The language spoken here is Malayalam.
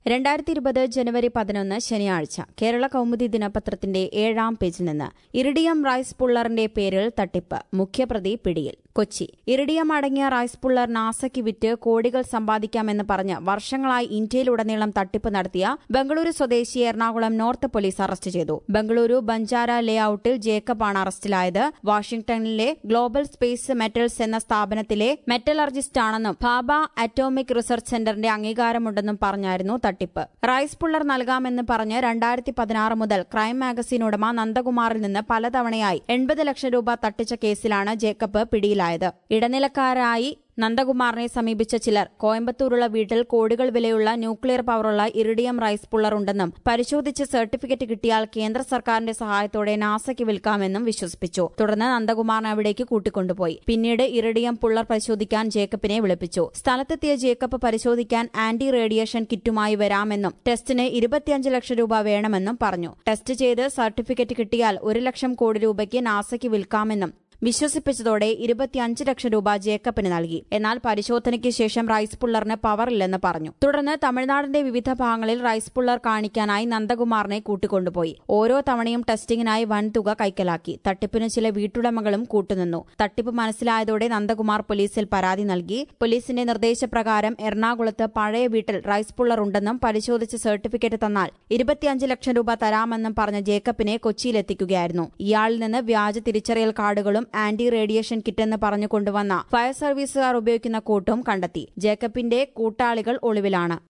രണ്ടായിരത്തി ഇരുപത് ജനുവരി പതിനൊന്ന് ശനിയാഴ്ച കേരള കൗമുദി ദിനപത്രത്തിന്റെ ഏഴാം പേജിൽ നിന്ന് ഇറിഡിയം റൈസ് പുള്ളറിന്റെ പേരിൽ തട്ടിപ്പ് മുഖ്യപ്രതി പിടിയിൽ കൊച്ചി ഇറിഡിയം അടങ്ങിയ റൈസ് പുള്ളർ നാസയ്ക്ക് വിറ്റ് കോടികൾ സമ്പാദിക്കാമെന്ന് പറഞ്ഞ് വർഷങ്ങളായി ഇന്ത്യയിലുടനീളം തട്ടിപ്പ് നടത്തിയ ബംഗളൂരു സ്വദേശി എറണാകുളം നോർത്ത് പോലീസ് അറസ്റ്റ് ചെയ്തു ബംഗളൂരു ബഞ്ചാര ലേഔട്ടിൽ ജേക്കബാണ് അറസ്റ്റിലായത് വാഷിംഗ്ടണിലെ ഗ്ലോബൽ സ്പേസ് മെറ്റൽസ് എന്ന സ്ഥാപനത്തിലെ മെറ്റലർജിസ്റ്റ് ആണെന്നും ഭാബ അറ്റോമിക് റിസർച്ച് സെന്ററിന്റെ അംഗീകാരമുണ്ടെന്നും പറഞ്ഞായിരുന്നു തട്ടിപ്പ് റൈസ് പുള്ളർ നൽകാമെന്ന് പറഞ്ഞ് രണ്ടായിരത്തി പതിനാറ് മുതൽ ക്രൈം മാഗസിൻ ഉടമ നന്ദകുമാറിൽ നിന്ന് പലതവണയായി എൺപത് ലക്ഷം രൂപ തട്ടിച്ച കേസിലാണ് ജേക്കബ് പിടിയിലായത് ഇടനിലക്കാരായി നന്ദകുമാറിനെ സമീപിച്ച ചിലർ കോയമ്പത്തൂരുള്ള വീട്ടിൽ കോടികൾ വിലയുള്ള ന്യൂക്ലിയർ പവറുള്ള ഇറിഡിയം റൈസ് പുള്ളർ ഉണ്ടെന്നും പരിശോധിച്ച് സർട്ടിഫിക്കറ്റ് കിട്ടിയാൽ കേന്ദ്ര സർക്കാരിന്റെ സഹായത്തോടെ നാസയ്ക്ക് വിൽക്കാമെന്നും വിശ്വസിപ്പിച്ചു തുടർന്ന് നന്ദകുമാറിനെ അവിടേക്ക് കൂട്ടിക്കൊണ്ടുപോയി പിന്നീട് ഇറിഡിയം പുള്ളർ പരിശോധിക്കാൻ ജേക്കബിനെ വിളിപ്പിച്ചു സ്ഥലത്തെത്തിയ ജേക്കബ് പരിശോധിക്കാൻ ആന്റി റേഡിയേഷൻ കിറ്റുമായി വരാമെന്നും ടെസ്റ്റിന് ഇരുപത്തിയഞ്ച് ലക്ഷം രൂപ വേണമെന്നും പറഞ്ഞു ടെസ്റ്റ് ചെയ്ത് സർട്ടിഫിക്കറ്റ് കിട്ടിയാൽ ഒരു ലക്ഷം കോടി രൂപയ്ക്ക് നാസയ്ക്ക് വിൽക്കാമെന്നും വിശ്വസിപ്പിച്ചതോടെ ഇരുപത്തിയഞ്ച് ലക്ഷം രൂപ ജേക്കബിന് നൽകി എന്നാൽ പരിശോധനയ്ക്ക് ശേഷം റൈസ് പുള്ളറിന് പവറില്ലെന്ന് പറഞ്ഞു തുടർന്ന് തമിഴ്നാടിന്റെ വിവിധ ഭാഗങ്ങളിൽ റൈസ് പുള്ളർ കാണിക്കാനായി നന്ദകുമാറിനെ കൂട്ടിക്കൊണ്ടുപോയി ഓരോ തവണയും ടെസ്റ്റിംഗിനായി വൻതുക കൈക്കലാക്കി തട്ടിപ്പിന് ചില വീട്ടുടമകളും കൂട്ടുനിന്നു തട്ടിപ്പ് മനസ്സിലായതോടെ നന്ദകുമാർ പോലീസിൽ പരാതി നൽകി പോലീസിന്റെ നിർദ്ദേശപ്രകാരം എറണാകുളത്ത് പഴയ വീട്ടിൽ റൈസ് പുള്ളർ ഉണ്ടെന്നും പരിശോധിച്ച് സർട്ടിഫിക്കറ്റ് തന്നാൽ ഇരുപത്തിയഞ്ച് ലക്ഷം രൂപ തരാമെന്നും പറഞ്ഞ ജേക്കബിനെ കൊച്ചിയിലെത്തിക്കുകയായിരുന്നു ഇയാളിൽ നിന്ന് വ്യാജ തിരിച്ചറിയൽ കാർഡുകളും ആന്റി റേഡിയേഷൻ കിറ്റെന്ന് പറഞ്ഞു കൊണ്ടുവന്ന ഫയർ സർവീസുകാർ ഉപയോഗിക്കുന്ന കൂട്ടും കണ്ടെത്തി ജേക്കബിന്റെ കൂട്ടാളികൾ ഒളിവിലാണ്